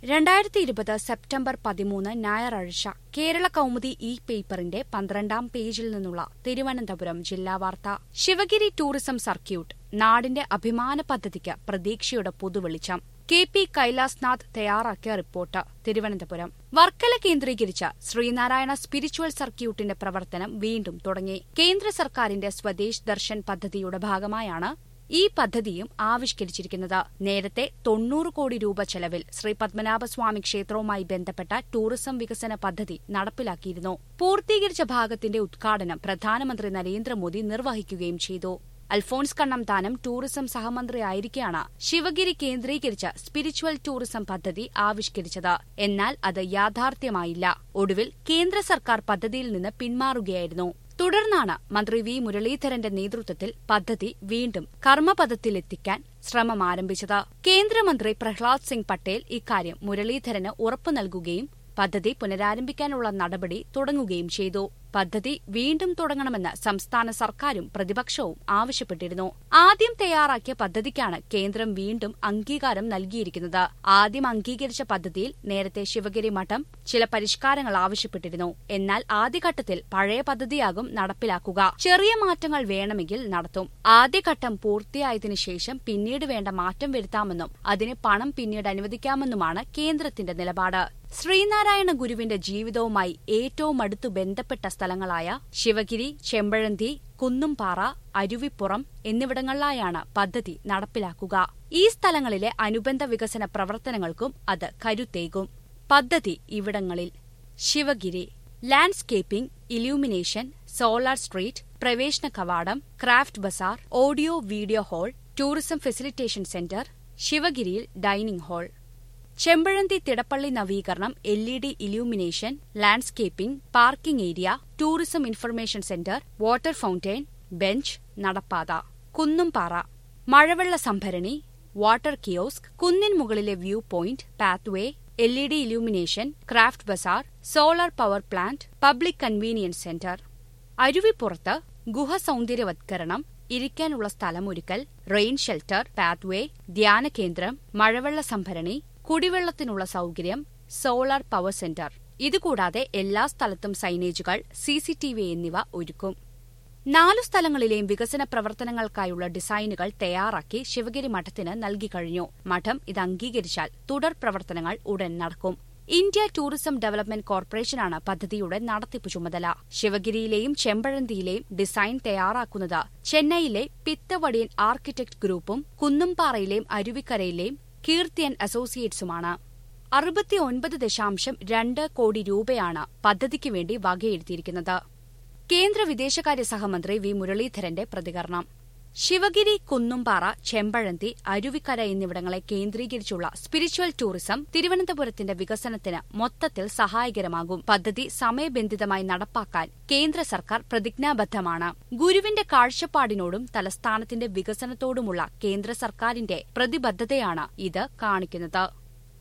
രണ്ടായിരത്തി ഇരുപത് സെപ്റ്റംബർ പതിമൂന്ന് ഞായറാഴ്ച കേരള കൗമുദി ഇ പേപ്പറിന്റെ പന്ത്രണ്ടാം പേജിൽ നിന്നുള്ള തിരുവനന്തപുരം ജില്ലാ വാർത്ത ശിവഗിരി ടൂറിസം സർക്യൂട്ട് നാടിന്റെ അഭിമാന പദ്ധതിക്ക് പ്രതീക്ഷയുടെ പുതുവെളിച്ചം കെ പി കൈലാസ്നാഥ് തയ്യാറാക്കിയ റിപ്പോർട്ട് തിരുവനന്തപുരം വർക്കല കേന്ദ്രീകരിച്ച് ശ്രീനാരായണ സ്പിരിച്വൽ സർക്യൂട്ടിന്റെ പ്രവർത്തനം വീണ്ടും തുടങ്ങി കേന്ദ്ര സർക്കാരിന്റെ സ്വദേശ് ദർശൻ പദ്ധതിയുടെ ഭാഗമായാണ് ഈ പദ്ധതിയും ആവിഷ്കരിച്ചിരിക്കുന്നത് നേരത്തെ തൊണ്ണൂറ് കോടി രൂപ ചെലവിൽ ശ്രീ പത്മനാഭസ്വാമി ക്ഷേത്രവുമായി ബന്ധപ്പെട്ട ടൂറിസം വികസന പദ്ധതി നടപ്പിലാക്കിയിരുന്നു പൂർത്തീകരിച്ച ഭാഗത്തിന്റെ ഉദ്ഘാടനം പ്രധാനമന്ത്രി നരേന്ദ്രമോദി നിർവഹിക്കുകയും ചെയ്തു അൽഫോൺസ് കണ്ണംതാനം ടൂറിസം സഹമന്ത്രിയായിരിക്കെയാണ് ശിവഗിരി കേന്ദ്രീകരിച്ച് സ്പിരിച്വൽ ടൂറിസം പദ്ധതി ആവിഷ്കരിച്ചത് എന്നാൽ അത് യാഥാർത്ഥ്യമായില്ല ഒടുവിൽ കേന്ദ്ര സർക്കാർ പദ്ധതിയിൽ നിന്ന് പിന്മാറുകയായിരുന്നു തുടർന്നാണ് മന്ത്രി വി മുരളീധരന്റെ നേതൃത്വത്തിൽ പദ്ധതി വീണ്ടും കർമ്മപദത്തിലെത്തിക്കാൻ ശ്രമം ആരംഭിച്ചത് കേന്ദ്രമന്ത്രി പ്രഹ്ലാദ് സിംഗ് പട്ടേൽ ഇക്കാര്യം മുരളീധരന് ഉറപ്പു നൽകുകയും പദ്ധതി പുനരാരംഭിക്കാനുള്ള നടപടി തുടങ്ങുകയും ചെയ്തു പദ്ധതി വീണ്ടും തുടങ്ങണമെന്ന് സംസ്ഥാന സർക്കാരും പ്രതിപക്ഷവും ആവശ്യപ്പെട്ടിരുന്നു ആദ്യം തയ്യാറാക്കിയ പദ്ധതിക്കാണ് കേന്ദ്രം വീണ്ടും അംഗീകാരം നൽകിയിരിക്കുന്നത് ആദ്യം അംഗീകരിച്ച പദ്ധതിയിൽ നേരത്തെ ശിവഗിരി മഠം ചില പരിഷ്കാരങ്ങൾ ആവശ്യപ്പെട്ടിരുന്നു എന്നാൽ ആദ്യഘട്ടത്തിൽ പഴയ പദ്ധതിയാകും നടപ്പിലാക്കുക ചെറിയ മാറ്റങ്ങൾ വേണമെങ്കിൽ നടത്തും ആദ്യഘട്ടം പൂർത്തിയായതിനു ശേഷം പിന്നീട് വേണ്ട മാറ്റം വരുത്താമെന്നും അതിന് പണം പിന്നീട് അനുവദിക്കാമെന്നുമാണ് കേന്ദ്രത്തിന്റെ നിലപാട് ശ്രീനാരായണ ഗുരുവിന്റെ ജീവിതവുമായി ഏറ്റവും അടുത്തു ബന്ധപ്പെട്ട സ്ഥലങ്ങളായ ശിവഗിരി ചെമ്പഴന്തി കുന്നുംപാറ അരുവിപ്പുറം എന്നിവിടങ്ങളിലായാണ് പദ്ധതി നടപ്പിലാക്കുക ഈ സ്ഥലങ്ങളിലെ അനുബന്ധ വികസന പ്രവർത്തനങ്ങൾക്കും അത് കരുത്തേകും പദ്ധതി ഇവിടങ്ങളിൽ Sivagiri landscaping illumination solar street പ്രവേശന കവാടം craft bazaar audio video hall tourism facilitation centre ശിവഗിരിയിൽ ഡൈനിംഗ് ഹാൾ ചെമ്പഴന്തി തിടപ്പള്ളി നവീകരണം L E D illumination landscaping parking area tourism information centre water fountain bench നടപ്പാത കുന്നുംപാറ മഴവെള്ള സംഭരണി വാട്ടർ കിയോസ്ക് കുന്നിൻ മുകളിലെ view point pathway L E D illumination craft bazaar solar power plant public convenience centre അരുവിപ്പുറത്ത് ഗുഹ സൗന്ദര്യവത്കരണം ഇരിക്കാനുള്ള സ്ഥലമൊരുക്കൽ റെയിൻ ഷെൽട്ടർ പാത്വേ ധ്യാന കേന്ദ്രം മഴവെള്ള സംഭരണി കുടിവെള്ളത്തിനുള്ള സൗകര്യം സോളാർ പവർ സെന്റർ ഇതുകൂടാതെ എല്ലാ സ്ഥലത്തും സൈനേജുകൾ സിസിടിവി എന്നിവ ഒരുക്കും നാലു സ്ഥലങ്ങളിലെയും വികസന പ്രവർത്തനങ്ങൾക്കായുള്ള ഡിസൈനുകൾ തയ്യാറാക്കി ശിവഗിരി മഠത്തിന് നൽകിക്കഴിഞ്ഞു മഠം ഇത് അംഗീകരിച്ചാൽ തുടർ പ്രവർത്തനങ്ങൾ ഉടൻ നടക്കും ഇന്ത്യ ടൂറിസം ഡെവലപ്മെന്റ് കോർപ്പറേഷനാണ് പദ്ധതിയുടെ നടത്തിപ്പ് ചുമതല ശിവഗിരിയിലെയും ചെമ്പഴന്തിയിലെയും ഡിസൈൻ തയ്യാറാക്കുന്നത് ചെന്നൈയിലെ പിത്തവടിയൻ ആർക്കിടെക്ട് ഗ്രൂപ്പും കുന്നുംപാറയിലെയും അരുവിക്കരയിലെയും കീർത്തിയൻ അസോസിയേറ്റ്സുമാണ് അറുപത്തിയൊൻപത് ദശാംശം രണ്ട് കോടി രൂപയാണ് പദ്ധതിക്ക് വേണ്ടി വകയിരുത്തിയിരിക്കുന്നത് കേന്ദ്ര വിദേശകാര്യ സഹമന്ത്രി വി മുരളീധരന്റെ പ്രതികരണം ശിവഗിരി കുന്നുംപാറ ചെമ്പഴന്തി അരുവിക്കര എന്നിവിടങ്ങളെ കേന്ദ്രീകരിച്ചുള്ള സ്പിരിച്വൽ ടൂറിസം തിരുവനന്തപുരത്തിന്റെ വികസനത്തിന് മൊത്തത്തിൽ സഹായകരമാകും പദ്ധതി സമയബന്ധിതമായി നടപ്പാക്കാൻ കേന്ദ്ര സർക്കാർ പ്രതിജ്ഞാബദ്ധമാണ് ഗുരുവിന്റെ കാഴ്ചപ്പാടിനോടും തലസ്ഥാനത്തിന്റെ വികസനത്തോടുമുള്ള കേന്ദ്ര സർക്കാരിന്റെ പ്രതിബദ്ധതയാണ് ഇത് കാണിക്കുന്നത്